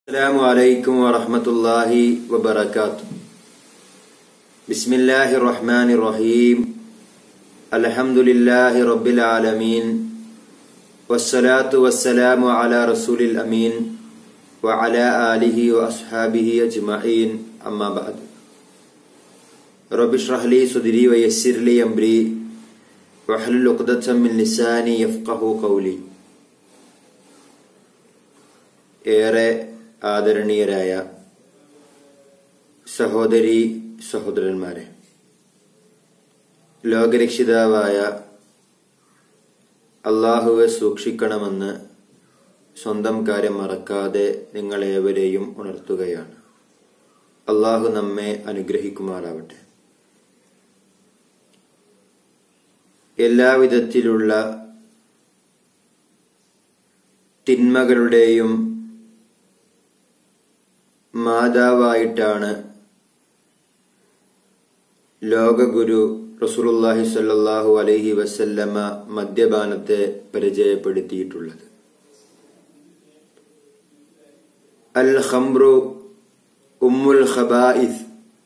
السلام عليكم ورحمة الله وبركاته بسم الله الرحمن الرحيم الحمد لله رب العالمين والصلاة والسلام على رسول الأمين وعلى آله وأصحابه أجمعين أما بعد رب اشرح لي صدري ويسر لي أمري واحلل عقدة من لساني يفقه قولي ഏറെ ആദരണീയരായ സഹോദരി സഹോദരന്മാരെ ലോകരക്ഷിതാവായ അള്ളാഹുവെ സൂക്ഷിക്കണമെന്ന് സ്വന്തം കാര്യം മറക്കാതെ നിങ്ങളേവരെയും ഉണർത്തുകയാണ് അള്ളാഹു നമ്മെ അനുഗ്രഹിക്കുമാറാവട്ടെ എല്ലാവിധത്തിലുള്ള തിന്മകളുടെയും മാതാവായിട്ടാണ് ലോകഗുരു റസൂലുള്ളാഹി സ്വല്ലല്ലാഹു അലൈഹി വസല്ലമ മദ്യപാനത്തെ പരിചയപ്പെടുത്തിയിട്ടുള്ളത് അൽ ഖംറു ഉമ്മുൽ ഖബായിസ്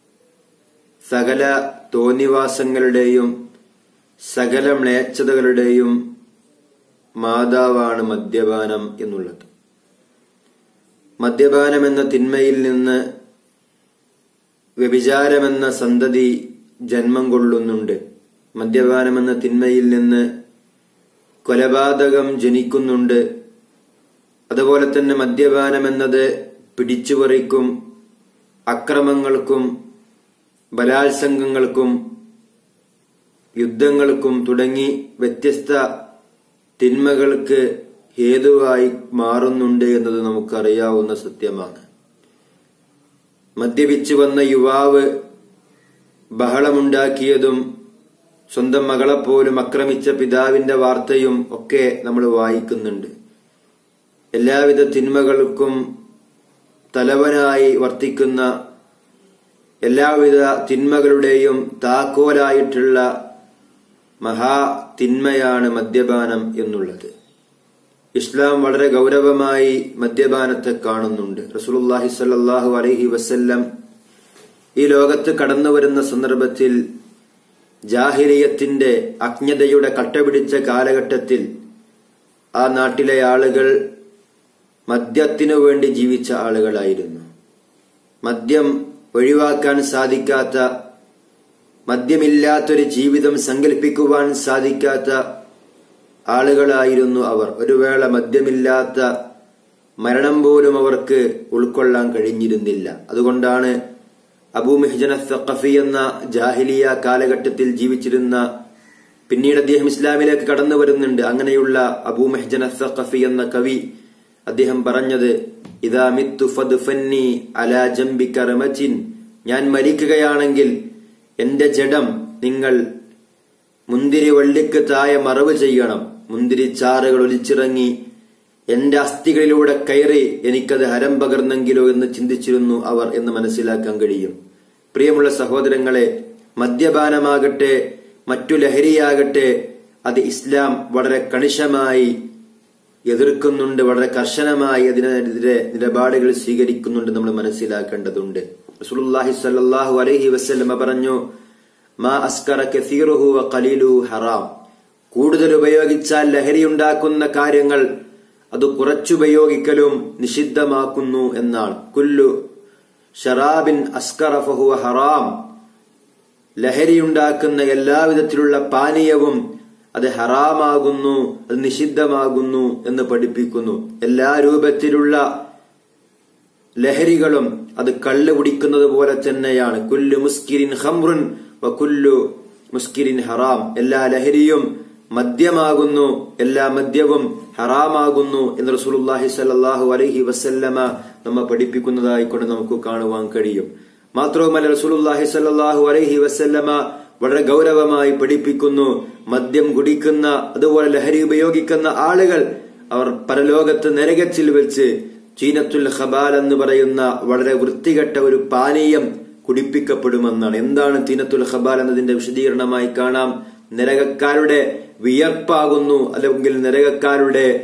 സകല തോന്നിവാസങ്ങളുടെയും സകല മ്ലേച്ഛതകളുടെയും മാതാവാണ് മദ്യപാനം എന്നുള്ളത് മദ്യപാനമെന്ന തിന്മയിൽ നിന്ന് വ്യഭിചാരമെന്ന സന്തതി ജന്മം കൊള്ളുന്നുണ്ട് മദ്യപാനമെന്ന തിന്മയിൽ നിന്ന് കൊലപാതകം ജനിക്കുന്നുണ്ട് അതുപോലെ തന്നെ മദ്യപാനം എന്നത് പിടിച്ചുപറിക്കും അക്രമങ്ങൾക്കും ബലാത്സംഗങ്ങൾക്കും യുദ്ധങ്ങൾക്കും തുടങ്ങി വ്യത്യസ്ത തിന്മകൾക്ക് ഹേതുവായി മാറുന്നുണ്ട് എന്നത് നമുക്കറിയാവുന്ന സത്യമാണ് മദ്യപിച്ചു വന്ന യുവാവ് ബഹളമുണ്ടാക്കിയതും സ്വന്തം മകളെപ്പോലും ആക്രമിച്ച പിതാവിന്റെ വാർത്തയും ഒക്കെ നമ്മൾ വായിക്കുന്നുണ്ട് എല്ലാവിധ തിന്മകൾക്കും തലവനായി വർത്തിക്കുന്ന എല്ലാവിധ തിന്മകളുടെയും താക്കോലായിട്ടുള്ള മഹാ തിന്മയാണ് മദ്യപാനം എന്നുള്ളത് ഇസ്ലാം വളരെ ഗൗരവമായി മദ്യപാനത്തെ കാണുന്നുണ്ട് റസൂലുള്ളാഹി സ്വല്ലല്ലാഹു അലൈഹി വസല്ലം ഈ ലോകത്ത് കടന്നു വരുന്ന സന്ദർഭത്തിൽ ജാഹിലിയത്തിന്റെ അജ്ഞതയുടെ കട്ടപിടിച്ച കാലഘട്ടത്തിൽ ആ നാട്ടിലെ ആളുകൾ മദ്യത്തിനു വേണ്ടി ജീവിച്ച ആളുകളായിരുന്നു മദ്യം ഒഴിവാക്കാൻ സാധിക്കാത്ത മദ്യമില്ലാത്തൊരു ജീവിതം സങ്കല്പിക്കുവാൻ സാധിക്കാത്ത ആളുകളായിരുന്നു അവർ ഒരു വേള മദ്യമില്ലാത്ത മരണം പോലും അവർക്ക് ഉൾക്കൊള്ളാൻ കഴിഞ്ഞിരുന്നില്ല അതുകൊണ്ടാണ് അബൂ മെഹ്ജന സഖഫി എന്ന ജാഹിലിയ കാലഘട്ടത്തിൽ ജീവിച്ചിരുന്ന പിന്നീട് അദ്ദേഹം ഇസ്ലാമിലേക്ക് കടന്നു വരുന്നുണ്ട് അങ്ങനെയുള്ള അബൂ മെഹ്ജന സഖഫി എന്ന കവി അദ്ദേഹം പറഞ്ഞത് ഇതാ മിത്തു ഫദ്ഫന്നി അലാ ജംബിക റമചിൻ ഞാൻ മരിക്കുകയാണെങ്കിൽ എന്റെ ജഡം നിങ്ങൾ മുന്തിരി വള്ളിക്ക് താഴെ മറവ് ചെയ്യണം മുന്തിരി ചാറുകൾ ഒലിച്ചിറങ്ങി എന്റെ അസ്ഥികളിലൂടെ കയറി എനിക്കത് ഹരം പകർന്നെങ്കിലോ എന്ന് ചിന്തിച്ചിരുന്നു അവർ എന്ന് മനസ്സിലാക്കാൻ കഴിയും പ്രിയമുള്ള സഹോദരങ്ങളെ മദ്യപാനമാകട്ടെ മറ്റു ലഹരിയാകട്ടെ അത് ഇസ്ലാം വളരെ കണിശമായി എതിർക്കുന്നുണ്ട് വളരെ കർശനമായി അതിനെതിരെ നിലപാടുകൾ സ്വീകരിക്കുന്നുണ്ട് നമ്മൾ മനസ്സിലാക്കേണ്ടതുണ്ട് റസൂലുള്ളാഹി സ്വല്ലല്ലാഹു അലൈഹി വസല്ലമ പറഞ്ഞു മാ അസ്കറ കസീറുഹു വ ഖലീലുഹു ഹറാം കൂടുതൽ ഉപയോഗിച്ചാൽ ലഹരി ഉണ്ടാക്കുന്ന കാര്യങ്ങൾ അത് കുറച്ചുപയോഗിക്കലും നിഷിദ്ധമാക്കുന്നു എന്നാണ് കുല്ലു ഷറാബിൻ അസ്കറ ഫഹുവ ഹറാം ലഹരിയുണ്ടാക്കുന്ന എല്ലാവിധത്തിലുള്ള പാനീയവും അത് ഹറാമാകുന്നു അത് നിഷിദ്ധമാകുന്നു എന്ന് പഠിപ്പിക്കുന്നു എല്ലാ രൂപത്തിലുള്ള ലഹരികളും അത് കള്ള് കുടിക്കുന്നത് പോലെ തന്നെയാണ് കുല്ലു മുസ്കിരിൻ ഹംറുൻ വ കുല്ലു മുസ്കിരിൻ ഹറാം എല്ലാ ലഹരിയും മദ്യമാകുന്നു എല്ലാ മദ്യവും ഹറാമാകുന്നു എന്ന് റസൂലുള്ളാഹി സ്വല്ലല്ലാഹു അലൈഹി വസല്ലമ നമ്മ പഠിപ്പിക്കുന്നതായി കൊണ്ട് നമുക്ക് കാണുവാൻ കഴിയും മാത്രവുമല്ല റസൂലുള്ളാഹി സ്വല്ലല്ലാഹു അലൈഹി വസല്ലമ വളരെ ഗൗരവമായി പഠിപ്പിക്കുന്നു മദ്യം കുടിക്കുന്ന അതുപോലെ ലഹരി ഉപയോഗിക്കുന്ന ആളുകൾ അവർ പരലോകത്ത് നരകത്തിൽ വെച്ച് ചീനത്തുൽ ഖബാൽ എന്ന് പറയുന്ന വളരെ വൃത്തികെട്ട ഒരു പാനീയം കുടിപ്പിക്കപ്പെടുമെന്നാണ് എന്താണ് തീനത്തുൽ ഖബാൽ എന്നതിന്റെ വിശദീകരണമായി കാണാം നരകക്കാരുടെ വിയർപ്പാകുന്നു അല്ലെങ്കിൽ നരകക്കാരുടെ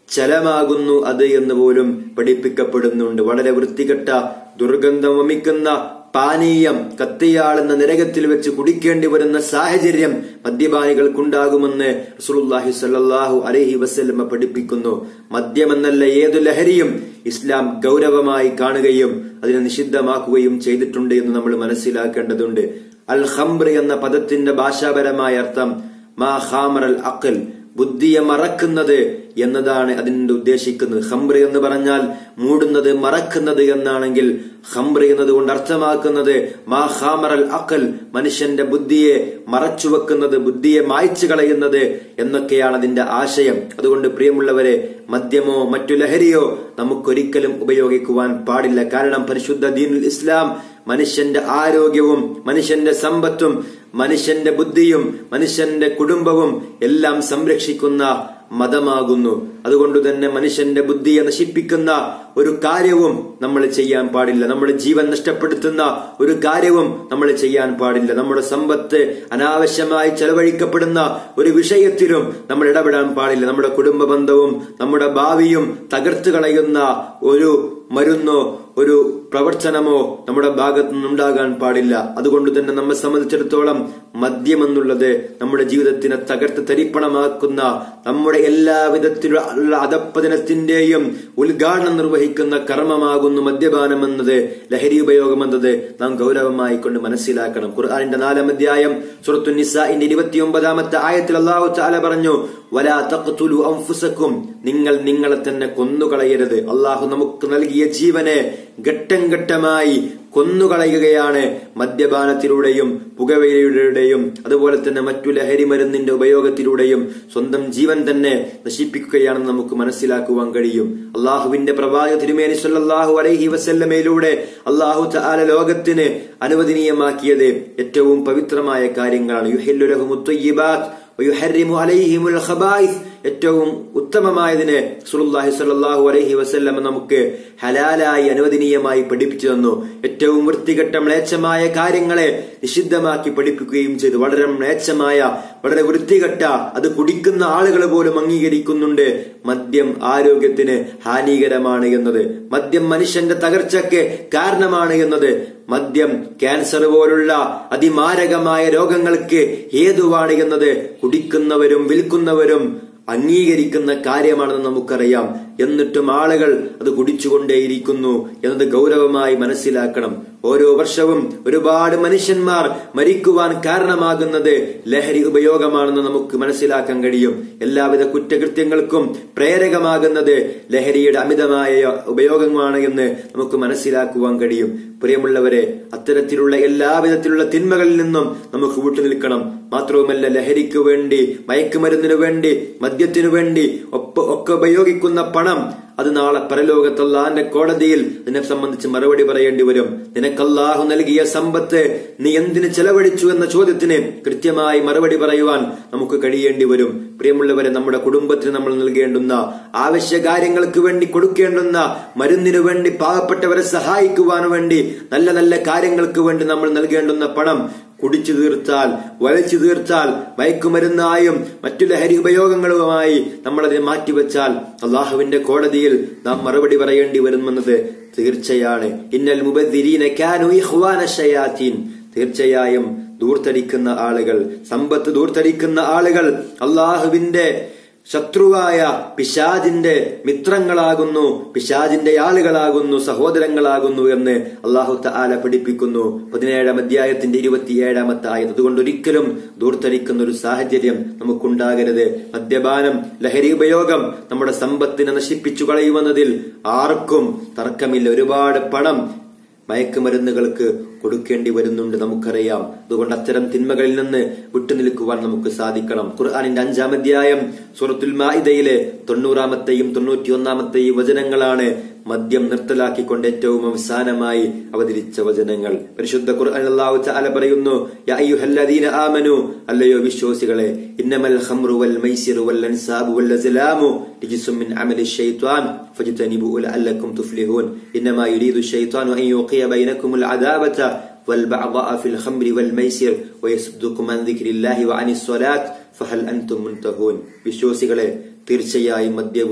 ചലമാകുന്നു അത് എന്ന് പോലും പഠിപ്പിക്കപ്പെടുന്നുണ്ട് വളരെ വൃത്തികെട്ട ദുർഗന്ധം വമിക്കുന്ന പാനീയം കത്തിയാളുന്ന നരകത്തിൽ വെച്ച് കുടിക്കേണ്ടി വരുന്ന സാഹചര്യം മദ്യപാനികൾക്കുണ്ടാകുമെന്ന് റസൂലുള്ളാഹി സ്വല്ലല്ലാഹു അലൈഹി വസല്ലമ പഠിപ്പിക്കുന്നു മദ്യമെന്നല്ല ഏതു ലഹരിയും ഇസ്ലാം ഗൗരവമായി കാണുകയും അതിനെ നിഷിദ്ധമാക്കുകയും ചെയ്തിട്ടുണ്ട് എന്ന് നമ്മൾ മനസ്സിലാക്കേണ്ടതുണ്ട് അൽ ഖംർ എന്ന പദത്തിന്റെ ഭാഷാപരമായ അർത്ഥം മാ ഖാമർ അൽ അഖൽ ബുദ്ധിയെ മറക്കുന്നത് എന്നതാണ് അതിന്റെ ഉദ്ദേശിക്കുന്നത് ഹംബ്ര എന്ന് പറഞ്ഞാൽ മൂടുന്നത് മറക്കുന്നത് എന്നാണെങ്കിൽ ഹംബ്ര എന്നതുകൊണ്ട് അർത്ഥമാക്കുന്നത് മാ ഹാമറൽ അക്കൽ മനുഷ്യന്റെ ബുദ്ധിയെ മറച്ചു വെക്കുന്നത് ബുദ്ധിയെ മായ്ച്ചു കളയുന്നത് എന്നൊക്കെയാണ് അതിന്റെ ആശയം അതുകൊണ്ട് പ്രിയമുള്ളവരെ മദ്യമോ മറ്റു ലഹരിയോ നമുക്കൊരിക്കലും ഉപയോഗിക്കുവാൻ പാടില്ല കാരണം പരിശുദ്ധ ദീനുൽ ഇസ്ലാം മനുഷ്യന്റെ ആരോഗ്യവും മനുഷ്യന്റെ സമ്പത്തും മനുഷ്യന്റെ ബുദ്ധിയും മനുഷ്യന്റെ കുടുംബവും എല്ലാം സംരക്ഷിക്കുന്ന മതമാകുന്നു അതുകൊണ്ട് തന്നെ മനുഷ്യന്റെ ബുദ്ധിയെ നശിപ്പിക്കുന്ന ഒരു കാര്യവും നമ്മൾ ചെയ്യാൻ പാടില്ല നമ്മുടെ ജീവൻ നഷ്ടപ്പെടുത്തുന്ന ഒരു കാര്യവും നമ്മൾ ചെയ്യാൻ പാടില്ല നമ്മുടെ സമ്പത്ത് അനാവശ്യമായി ചെലവഴിക്കപ്പെടുന്ന ഒരു വിഷയത്തിലും നമ്മൾ ഇടപെടാൻ പാടില്ല നമ്മുടെ കുടുംബ ബന്ധവും നമ്മുടെ ഭാവിയും തകർത്തു കളയുന്ന ഒരു മരുന്നോ ഒരു പ്രവർത്തനമോ നമ്മുടെ ഭാഗത്തു നിന്നുണ്ടാകാൻ പാടില്ല അതുകൊണ്ട് തന്നെ നമ്മെ സംബന്ധിച്ചിടത്തോളം മദ്യം എന്നുള്ളത് നമ്മുടെ ജീവിതത്തിനെ തകർത്ത് തരിപ്പണമാക്കുന്ന നമ്മുടെ എല്ലാ വിധത്തിലുള്ള അധപ്പതനത്തിന്റെയും ഉദ്ഘാടനം നിർവഹിക്കുന്ന കർമ്മമാകുന്നു മദ്യപാനം എന്നത് ലഹരി ഉപയോഗം എന്നത് നാം ഗൗരവമായി കൊണ്ട് മനസ്സിലാക്കണം ഖുർആാനിന്റെ നാലാം അധ്യായം സുറത്തു നിസാഇന്റെ ഇരുപത്തിയൊമ്പതാമത്തെ ആയത്തിൽ അള്ളാഹു ചാല പറഞ്ഞു വലാ തഖ്തുലു അൻഫുസക്കും നിങ്ങൾ നിങ്ങളെ തന്നെ കൊന്നുകളയരുത് അള്ളാഹു നമുക്ക് നൽകിയ ജീവനെ ഘട്ടം ഘട്ടമായി കൊന്നുകളയുകയാണ് മദ്യപാനത്തിലൂടെയും പുകവലിയുടെയും അതുപോലെ തന്നെ മറ്റു ലഹരി മരുന്നിന്റെ ഉപയോഗത്തിലൂടെയും സ്വന്തം ജീവൻ തന്നെ നശിപ്പിക്കുകയാണെന്ന് നമുക്ക് മനസ്സിലാക്കുവാൻ കഴിയും അള്ളാഹുവിന്റെ പ്രവാചക തിരുമേനി സല്ലല്ലാഹു അലൈഹി വസല്ലമയിലൂടെ അള്ളാഹു തആല ലോകത്തിന് അനുവദനീയമാക്കിയത് ഏറ്റവും പവിത്രമായ കാര്യങ്ങളാണ് യുഹില്ലു ലഹുമുത് ത്വയ്യിബാത്ത് വയുഹരിമു അലൈഹിമുൽ ഖബായിസ് ഏറ്റവും ഉത്തമമായതിനെ സുലുല്ലാഹി സ്വല്ലല്ലാഹു അലൈഹി വസല്ലം നമുക്ക് ഹലാലായി അനുവദനീയമായി പഠിപ്പിച്ചു തന്നു ഏറ്റവും വൃത്തികെട്ട മ്ലേച്ഛമായ കാര്യങ്ങളെ നിഷിദ്ധമാക്കി പഠിപ്പിക്കുകയും ചെയ്തു വളരെ മ്ലേച്ഛമായ വളരെ വൃത്തികെട്ട അത് കുടിക്കുന്ന ആളുകൾ പോലും അംഗീകരിക്കുന്നുണ്ട് മദ്യം ആരോഗ്യത്തിന് ഹാനികരമാണ് എന്നത് മദ്യം മനുഷ്യന്റെ തകർച്ചയ്ക്ക് കാരണമാണ് എന്നത് മദ്യം ക്യാൻസർ പോലുള്ള അതിമാരകമായ രോഗങ്ങൾക്ക് ഹേതുവാണ് എന്നത് കുടിക്കുന്നവരും വിൽക്കുന്നവരും അംഗീകരിക്കുന്ന കാര്യമാണെന്ന് നമുക്കറിയാം എന്നിട്ടും ആളുകൾ അത് കുടിച്ചുകൊണ്ടേയിരിക്കുന്നു എന്നത് ഗൗരവമായി മനസ്സിലാക്കണം ഓരോ വർഷവും ഒരുപാട് മനുഷ്യന്മാർ മരിക്കുവാൻ കാരണമാകുന്നത് ലഹരി ഉപയോഗമാണെന്ന് നമുക്ക് മനസ്സിലാക്കാൻ കഴിയും എല്ലാവിധ കുറ്റകൃത്യങ്ങൾക്കും പ്രേരകമാകുന്നത് ലഹരിയുടെ അമിതമായ ഉപയോഗമാണ് എന്ന് നമുക്ക് മനസ്സിലാക്കുവാൻ കഴിയും പ്രിയമുള്ളവരെ അത്തരത്തിലുള്ള എല്ലാവിധത്തിലുള്ള തിന്മകളിൽ നിന്നും നമുക്ക് വിട്ടുനിൽക്കണം മാത്രവുമല്ല ലഹരിക്ക് വേണ്ടി മയക്കുമരുന്നിനു വേണ്ടി മദ്യത്തിനു വേണ്ടി ഒപ്പ ഒക്കെ ഉപയോഗിക്കുന്ന പണം അത് നാളെ പരലോകത്തല്ലാന്റെ കോടതിയിൽ നിന്നെ സംബന്ധിച്ച് മറുപടി പറയേണ്ടി വരും നിനക്കല്ലാഹു നൽകിയ സമ്പത്ത് നീ എന്തിന് ചെലവഴിച്ചു എന്ന ചോദ്യത്തിന് കൃത്യമായി മറുപടി പറയുവാൻ നമുക്ക് കഴിയേണ്ടി വരും പ്രിയമുള്ളവരെ നമ്മുടെ കുടുംബത്തിന് നമ്മൾ നൽകേണ്ടുന്ന ആവശ്യ കാര്യങ്ങൾക്ക് വേണ്ടി കൊടുക്കേണ്ടുന്ന മരുന്നിനു വേണ്ടി പാവപ്പെട്ടവരെ സഹായിക്കുവാൻ വേണ്ടി നല്ല നല്ല കാര്യങ്ങൾക്ക് വേണ്ടി നമ്മൾ നൽകേണ്ടുന്ന പണം കുടിച്ചു തീർത്താൽ വലിച്ചു തീർത്താൽ മയക്കുമരുന്നായും മറ്റു ലഹരി ഉപയോഗങ്ങളുമായി നമ്മളതിനെ മാറ്റിവെച്ചാൽ അള്ളാഹുവിന്റെ കോടതിയിൽ നാം മറുപടി പറയേണ്ടി വരുമെന്നത് തീർച്ചയാണ് ഇന്നൽ മുബദ്ദിരീന കാനു ഇഖ്വാന ശയാത്തീൻ തീർച്ചയായും ദൂർത്തടിക്കുന്ന ആളുകൾ സമ്പത്ത് ദൂർത്തടിക്കുന്ന ആളുകൾ അള്ളാഹുവിന്റെ ശത്രുവായ പിശാജിന്റെ മിത്രങ്ങളാകുന്നു പിശാജിന്റെ ആളുകളാകുന്നു സഹോദരങ്ങളാകുന്നു എന്ന് അള്ളാഹു താല പഠിപ്പിക്കുന്നു പതിനേഴാം അധ്യായത്തിന്റെ ഇരുപത്തിയേഴാമത്തെ ആയത് അതുകൊണ്ട് ഒരിക്കലും ദൂർത്തടിക്കുന്ന ഒരു സാഹചര്യം നമുക്കുണ്ടാകരുത് മദ്യപാനം ലഹരി ഉപയോഗം നമ്മുടെ സമ്പത്തിനെ നശിപ്പിച്ചു കളയുമെന്നതിൽ ആർക്കും തർക്കമില്ല ഒരുപാട് പണം മയക്കുമരുന്നുകൾക്ക് കൊടുക്കേണ്ടി വരുന്നുണ്ട് നമുക്കറിയാം അതുകൊണ്ട് അത്തരം തിന്മകളിൽ നിന്ന് വിട്ടുനിൽക്കുവാൻ നമുക്ക് സാധിക്കണം ഖുർആാനിന്റെ അഞ്ചാം അധ്യായം സൂറത്തുൽ മാഇദയിലെ തൊണ്ണൂറാമത്തെയും തൊണ്ണൂറ്റിയൊന്നാമത്തെയും വചനങ്ങളാണ് മദ്യം നിർത്തലാക്കിക്കൊണ്ട് ഏറ്റവും അവസാനമായി അവതരിച്ച വചനങ്ങൾ പരിശുദ്ധ ഖുർആൻ അല്ലാഹു തആല പറയുന്നു യാ അയ്യുഹല്ലദീന ആമനു അല്ലയോ വിശ്വാസികളെ ഇന്നമൽ ഖംറു വൽ മൈസിറു വൽ അൻസാബു വൽ അസ്ലാമു റിജ്സും മിൻ അമലി ശൈത്വാൻ ഫജ്തനിബു ലഅല്ലക്കും തുഫ്ലിഹൂൻ ഇന്നമാ യുരീദു الشيطان أن يوقي بينكم العذابة والبعضاء في الخمر والميسر ويصدكم عن ذكر الله وعن الصلاة فهل أنتم منتهون വിശ്വാസികളെ തീർച്ചയായും മദ്യവും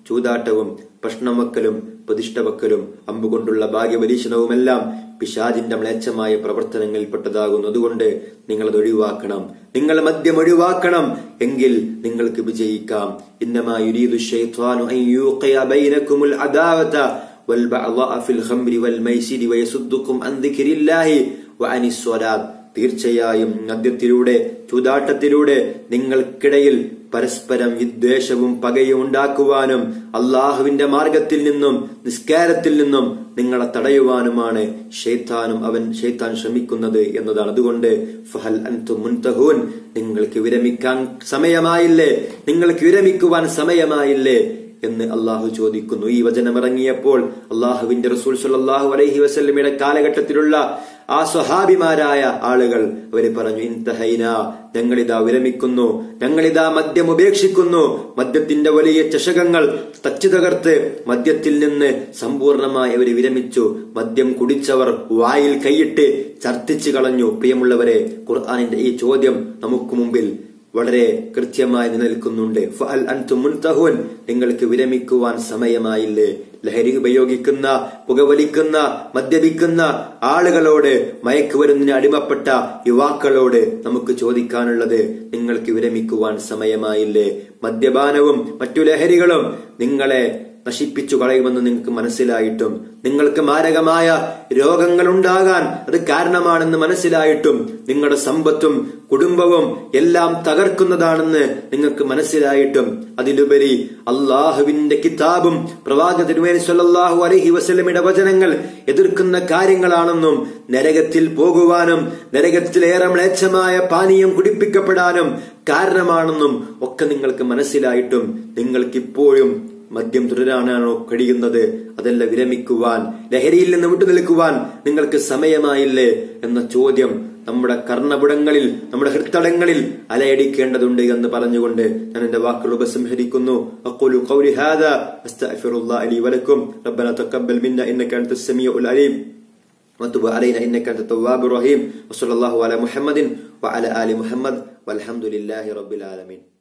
ചൂതാട്ടവും പ്രശ്നം വെക്കലും പ്രതിഷ്ഠ വെക്കലും അമ്പുകൊണ്ടുള്ള ഭാഗ്യപരീക്ഷണവുമെല്ലാം പിശാജിന്റെ മ്ലേച്ഛമായ പ്രവർത്തനങ്ങളിൽപ്പെട്ടതാകുന്നു അതുകൊണ്ട് നിങ്ങൾ അത് ഒഴിവാക്കണം നിങ്ങൾ മദ്യം ഒഴിവാക്കണം എങ്കിൽ നിങ്ങൾക്ക് വിജയിക്കാം ഇന്നമാ യുരീദു ശൈത്വാനു അൻ യൂഖിയ ബൈനകുമുൽ അദാവത والبعضاء في الخمر والميسر ويصدكم عن ذكر الله وعن الصلاة തീർച്ചയായും മദ്യത്തിലൂടെ ചൂതാട്ടത്തിലൂടെ നിങ്ങൾക്കിടയിൽ പരസ്പരം വിദ്വേഷവും പകയും ഉണ്ടാക്കുവാനും അള്ളാഹുവിന്റെ മാർഗത്തിൽ നിന്നും നിസ്കാരത്തിൽ നിന്നും നിങ്ങളെ തടയുവാനുമാണ് ഷെയ്ത്താനും അവൻ ഷെയ്ത്താൻ ശ്രമിക്കുന്നത് എന്നതാണ് അതുകൊണ്ട് ഫഹൽ അൻതും മുൻതഹൂൻ നിങ്ങൾക്ക് വിരമിക്കാൻ സമയമായില്ലേ നിങ്ങൾക്ക് വിരമിക്കുവാൻ സമയമായില്ലേ എന്ന് അള്ളാഹു ചോദിക്കുന്നു ഈ വചനം ഇറങ്ങിയപ്പോൾ അള്ളാഹുവിന്റെ റസൂൽ സല്ലാഹു അലൈഹി വസ്ലമിയുടെ കാലഘട്ടത്തിലുള്ള ആ സ്വഹാബിമാരായ ആളുകൾ അവര് പറഞ്ഞു ഇൻതഹൈന ഞങ്ങളിതാ വിരമിക്കുന്നു ഞങ്ങളിതാ മദ്യം ഉപേക്ഷിക്കുന്നു മദ്യത്തിന്റെ വലിയ ചഷകങ്ങൾ തച്ചു തകർത്ത് മദ്യത്തിൽ നിന്ന് സമ്പൂർണമായി അവർ വിരമിച്ചു മദ്യം കുടിച്ചവർ വായിൽ കൈയിട്ട് ഛർദ്ദിച്ചു കളഞ്ഞു പ്രിയമുള്ളവരെ ഖുർആാനിന്റെ ഈ ചോദ്യം നമുക്ക് മുമ്പിൽ വളരെ കൃത്യമായി നിലനിൽക്കുന്നുണ്ട് ഫഅൽ അൻതും മുൻതഹൂൻ നിങ്ങൾക്ക് വിരമിക്കുവാൻ സമയമായില്ലേ ലഹരി ഉപയോഗിക്കുന്ന പുകവലിക്കുന്ന മദ്യപിക്കുന്ന ആളുകളോട് മയക്കുമരുന്നിന് അടിമപ്പെട്ട യുവാക്കളോട് നമുക്ക് ചോദിക്കാനുള്ളത് നിങ്ങൾക്ക് വിരമിക്കുവാൻ സമയമായില്ലേ മദ്യപാനവും മറ്റു ലഹരികളും നിങ്ങളെ നശിപ്പിച്ചു കളയുമെന്ന് നിങ്ങൾക്ക് മനസ്സിലായിട്ടും നിങ്ങൾക്ക് മാരകമായ രോഗങ്ങൾ ഉണ്ടാകാൻ അത് കാരണമാണെന്ന് മനസ്സിലായിട്ടും നിങ്ങളുടെ സമ്പത്തും കുടുംബവും എല്ലാം തകർക്കുന്നതാണെന്ന് നിങ്ങൾക്ക് മനസ്സിലായിട്ടും അതിലുപരി അള്ളാഹുവിന്റെ കിതാബും പ്രവാചക തിരുമേനി സല്ലാഹു അലഹി വസ്ലമിയുടെ വചനങ്ങൾ എതിർക്കുന്ന കാര്യങ്ങളാണെന്നും നരകത്തിൽ പോകുവാനും നരകത്തിലേറെ മ്ലേച്ഛമായ പാനീയം കുടിപ്പിക്കപ്പെടാനും കാരണമാണെന്നും ഒക്കെ നിങ്ങൾക്ക് മനസ്സിലായിട്ടും നിങ്ങൾക്കിപ്പോഴും മദ്യം തുടരാനാണോ കഴിയുന്നത് അതല്ല വിരമിക്കുവാൻ ലഹരിയിൽ നിന്ന് വിട്ടുനിൽക്കുവാൻ നിങ്ങൾക്ക് സമയമായില്ലേ എന്ന ചോദ്യം നമ്മുടെ കർണപുടങ്ങളിൽ നമ്മുടെ ഹൃത്തടങ്ങളിൽ അലയടിക്കേണ്ടതുണ്ട് എന്ന് പറഞ്ഞുകൊണ്ട് ഞാൻ എന്റെ വാക്കുകൾ ഉപസംഹരിക്കുന്നു അഖൂലു ഖൗലി ഹാദാ അസ്തഗ്ഫിറുല്ലാഹ ലി വലക്കും റബ്ബന തഖബ്ബൽ മിന്ന ഇന്നക അൻതസ് സമീഉൽ അലീം وتب علينا انك انت التواب الرحيم وصلى الله على محمد وعلى ال محمد والحمد لله رب العالمين